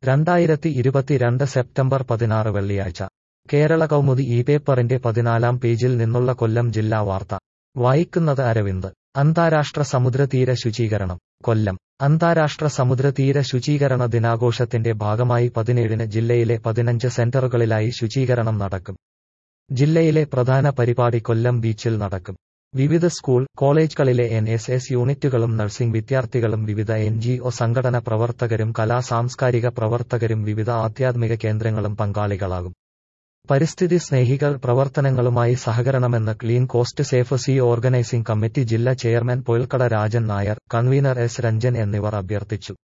രണ്ടായിരത്തി ഇരുപത്തിരണ്ട് സെപ്റ്റംബർ പതിനാറ് വെള്ളിയാഴ്ച കേരള കൗമുദി ഈ പേപ്പറിന്റെ പതിനാലാം പേജിൽ നിന്നുള്ള കൊല്ലം ജില്ലാ വാർത്ത വായിക്കുന്നത് അരവിന്ദ് അന്താരാഷ്ട്ര സമുദ്രതീര ശുചീകരണം കൊല്ലം അന്താരാഷ്ട്ര സമുദ്രതീര ശുചീകരണ ദിനാഘോഷത്തിന്റെ ഭാഗമായി പതിനേഴിന് ജില്ലയിലെ പതിനഞ്ച് സെന്ററുകളിലായി ശുചീകരണം നടക്കും ജില്ലയിലെ പ്രധാന പരിപാടി കൊല്ലം ബീച്ചിൽ നടക്കും വിവിധ സ്കൂൾ കോളേജുകളിലെ എൻ എസ് എസ് യൂണിറ്റുകളും നഴ്സിംഗ് വിദ്യാർത്ഥികളും വിവിധ എൻ ജി ഒ സംഘടന പ്രവർത്തകരും കലാ സാംസ്കാരിക പ്രവർത്തകരും വിവിധ ആധ്യാത്മിക കേന്ദ്രങ്ങളും പങ്കാളികളാകും പരിസ്ഥിതി സ്നേഹികൾ പ്രവർത്തനങ്ങളുമായി സഹകരണമെന്ന് clean coast safe sea organising committee ജില്ലാ chairman Poyilkada Rajan Nair convener S Ranjan എന്നിവർ അഭ്യർത്ഥിച്ചു